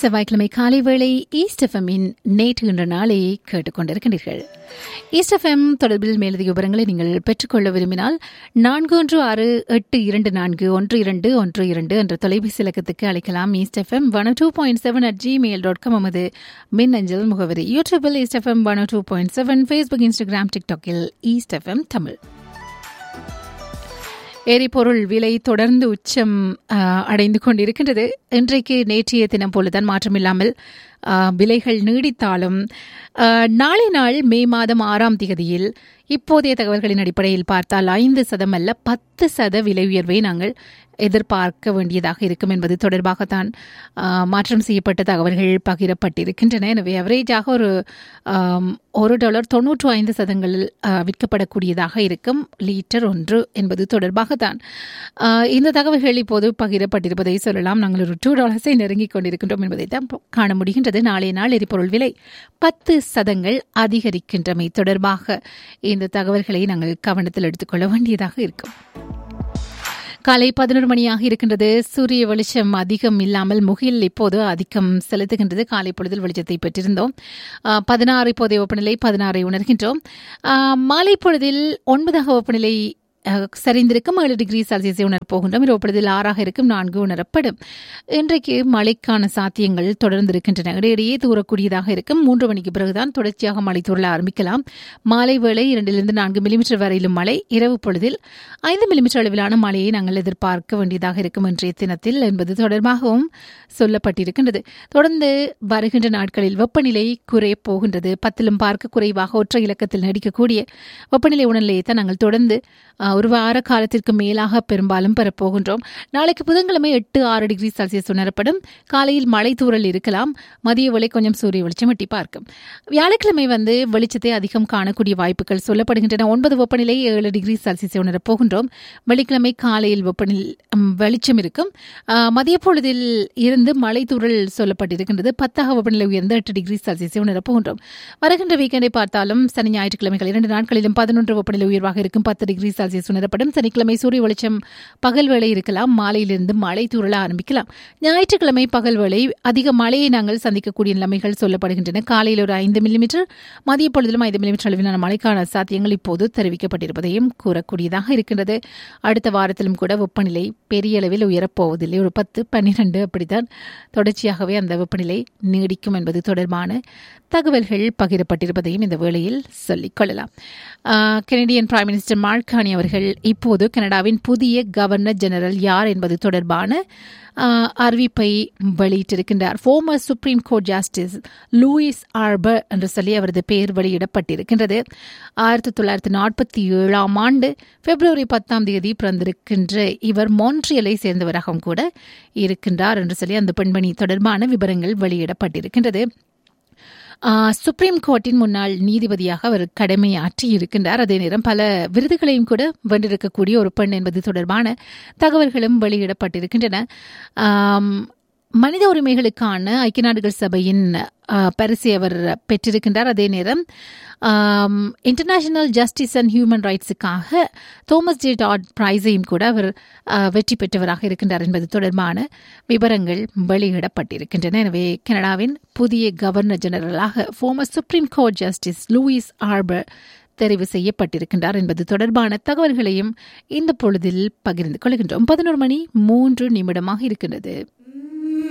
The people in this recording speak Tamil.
செவ்வாய்க்கிழமை காலை வேளை ஈஸ்ட் எஃப்எம்மின் நேற்று என்ற நாளை கேட்டுக்கொண்டிருக்கின்றீர்கள் ஈஸ்ட் எஃப்எம் தொடர்பில் மேலதிக விவரங்களை நீங்கள் பெற்றுக்கொள்ள விரும்பினால் நான்கு ஒன்று ஆறு எட்டு இரண்டு நான்கு ஒன்று இரண்டு ஒன்று இரண்டு என்ற தொலைபேசி இலக்கத்துக்கு அழைக்கலாம் east F M one two point seven at Gmail dot com நமது மின்னஞ்சல் முகவரி யூடியூபில் east F M one two point seven Facebook Instagram டிக்டாக்கில் ஈஸ்ட் எஃப்எம் தமிழ் எரிபொருள் விலை தொடர்ந்து உச்சம் அடைந்து கொண்டிருக்கின்றது இன்றைக்கு நேற்றைய தினம் போலதான் மாற்றமில்லாமல் விலைகள் நீடித்தாலும் நாளை நாள் மே மாதம் ஆறாம் தேதியில் இப்போதைய தகவல்களின் அடிப்படையில் பார்த்தால் ஐந்து சதம் அல்ல பத்து சத விலை உயர்வை நாங்கள் எதிர்பார்க்க வேண்டியதாக இருக்கும் என்பது தொடர்பாகத்தான் மாற்றம் செய்யப்பட்ட தகவல்கள் பகிரப்பட்டிருக்கின்றன எனவே அவரேஜாக ஒரு ஒரு டாலர் தொன்னூற்று ஐந்து சதங்களில் விற்கப்படக்கூடியதாக இருக்கும் லீட்டர் ஒன்று என்பது தொடர்பாகத்தான் இந்த தகவல்கள் இப்போது பகிரப்பட்டிருப்பதை சொல்லலாம் நாங்கள் ஒரு டூ டாலர்ஸை நெருங்கிக் கொண்டிருக்கின்றோம் என்பதை தான் காண முடிகின்றது நாளைய நாள் எரிபொருள் விலை பத்து சதங்கள் அதிகரிக்கின்றமை தொடர்பாக இந்த தகவல்களை நாங்கள் கவனத்தில் எடுத்துக்கொள்ள வேண்டியதாக இருக்கும் காலை பதினொரு மணியாக இருக்கின்றது சூரிய வெளிச்சம் அதிகம் இல்லாமல் முகில் இப்போது அதிகம் செலுத்துகின்றது காலை பொழுதில் வெளிச்சத்தை பெற்றிருந்தோம் பதினாறு இப்போதைய வெப்பநிலை பதினாறை உணர்கின்றோம் மாலை பொழுதில் ஒன்பதாக வெப்பநிலை சரிந்திருக்கும் ஏழு டிகிரி செல்சியஸை உணரப் போகின்றோம் இரவு பொழுதில் ஆறாக இருக்கும் நான்கு உணரப்படும் இன்றைக்கு மழைக்கான சாத்தியங்கள் தொடர்ந்து இருக்கின்றன இடையிடையே தூரக்கூடியதாக இருக்கும் மூன்று மணிக்கு பிறகுதான் தொடர்ச்சியாக மழை தூரல ஆரம்பிக்கலாம் மாலை வேளை இரண்டிலிருந்து நான்கு மில்லிமீட்டர் வரையிலும் மழை இரவு பொழுதில் ஐந்து மில்லிமீட்டர் அளவிலான மழையை நாங்கள் எதிர்பார்க்க வேண்டியதாக இருக்கும் இன்றைய தினத்தில் என்பது தொடர்பாகவும் சொல்லப்பட்டிருக்கின்றது தொடர்ந்து வருகின்ற நாட்களில் வெப்பநிலை குறையப் போகின்றது பத்திலும் பார்க்க குறைவாக ஒற்றை இலக்கத்தில் நடிக்கக்கூடிய வெப்பநிலை உணர்நிலையை தான் நாங்கள் தொடர்ந்து ஒரு வார காலத்திற்கு மேலாக பெரும்பாலும் பெறப்போகின்றோம் நாளைக்கு புதன்கிழமை எட்டு ஆறு டிகிரி செல்சியஸ் உணரப்படும் காலையில் மழை தூரல் இருக்கலாம் மதிய வேளை கொஞ்சம் சூரிய வெளிச்சம் எட்டி பார்க்கும் வியாழக்கிழமை வந்து வெளிச்சத்தை அதிகம் காணக்கூடிய வாய்ப்புகள் சொல்லப்படுகின்றன ஒன்பது வெப்பநிலை ஏழு டிகிரி செல்சியஸை உணரப் போகின்றோம் வெள்ளிக்கிழமை காலையில் வெப்பநிலை வெளிச்சம் இருக்கும் மதிய பொழுதில் இருந்து மழை தூரல் சொல்லப்பட்டிருக்கின்றது பத்தாக வெப்பநிலை உயர்ந்து எட்டு டிகிரி செல்சியஸை உணரப் போகின்றோம் வருகின்ற வீக்கெண்டை பார்த்தாலும் சனி ஞாயிற்றுக்கிழமைகள் இரண்டு நாட்களிலும் பதினொன்று வெப்பநிலை உயர்வாக இருக்கும் பத்து டிகிரி செல்சியஸ் செல்சியஸ் உணரப்படும் சனிக்கிழமை சூரிய வெளிச்சம் பகல் வேளை இருக்கலாம் மாலையிலிருந்து மழை தூரல ஆரம்பிக்கலாம் ஞாயிற்றுக்கிழமை பகல் வேளை அதிக மழையை நாங்கள் சந்திக்கக்கூடிய நிலைமைகள் சொல்லப்படுகின்றன காலையில் ஒரு ஐந்து மில்லிமீட்டர் மதிய பொழுதிலும் ஐந்து மில்லிமீட்டர் அளவிலான மழைக்கான சாத்தியங்கள் இப்போது தெரிவிக்கப்பட்டிருப்பதையும் கூறக்கூடியதாக இருக்கின்றது அடுத்த வாரத்திலும் கூட வெப்பநிலை பெரிய அளவில் உயரப்போவதில்லை ஒரு பத்து பன்னிரண்டு அப்படித்தான் தொடர்ச்சியாகவே அந்த வெப்பநிலை நீடிக்கும் என்பது தொடர்பான தகவல்கள் பகிரப்பட்டிருப்பதையும் இந்த வேளையில் சொல்லிக் கொள்ளலாம் கெனடியன் பிரைம் மினிஸ்டர் மார்கானி அவர்கள் இப்போது கனடாவின் புதிய கவர்னர் ஜெனரல் யார் என்பது தொடர்பான அறிவிப்பை வெளியிட்டிருக்கின்றார் former supreme court justice Louise Arbour என்று சொல்லி அவரது பெயர் வெளியிடப்பட்டிருக்கின்றது ஆயிரத்தி தொள்ளாயிரத்தி நாற்பத்தி ஏழாம் ஆண்டு பிப்ரவரி பத்தாம் தேதி பிறந்திருக்கின்ற இவர் மோன்ட்ரியலை சேர்ந்தவராகவும் கூட இருக்கின்றார் என்று சொல்லி அந்த பெண்மணி தொடர்பான விவரங்கள் வெளியிடப்பட்டிருக்கின்றது சுப்ரீம் கோர்ட்டின் முன்னாள் நீதிபதியாக அவர் கடமையாற்றி இருக்கின்றார் அதே நேரம் பல விருதுகளையும் கூட வென்றிருக்கக்கூடிய ஒரு பெண் என்பது தொடர்பான தகவல்களும் வெளியிடப்பட்டிருக்கின்றன மனித உரிமைகளுக்கான ஐக்கிய நாடுகள் சபையின் பரிசை அவர் பெற்றிருக்கின்றார் அதே நேரம் இன்டர்நேஷனல் ஜஸ்டிஸ் அண்ட் ஹியூமன் ரைட்ஸுக்காக தோமஸ் ஜே டாட் பிரைஸையும் கூட அவர் வெற்றி பெற்றவராக இருக்கின்றார் என்பது தொடர்பான விவரங்கள் வெளியிடப்பட்டிருக்கின்றன எனவே கனடாவின் புதிய கவர்னர் ஜெனரலாக former supreme court justice Louise Arbour தெரிவு செய்யப்பட்டிருக்கின்றார் என்பது தொடர்பான தகவல்களையும் இந்த பொழுதில் பகிர்ந்து கொள்கின்றோம் பதினோரு மணி மூன்று நிமிடமாக இருக்கின்றது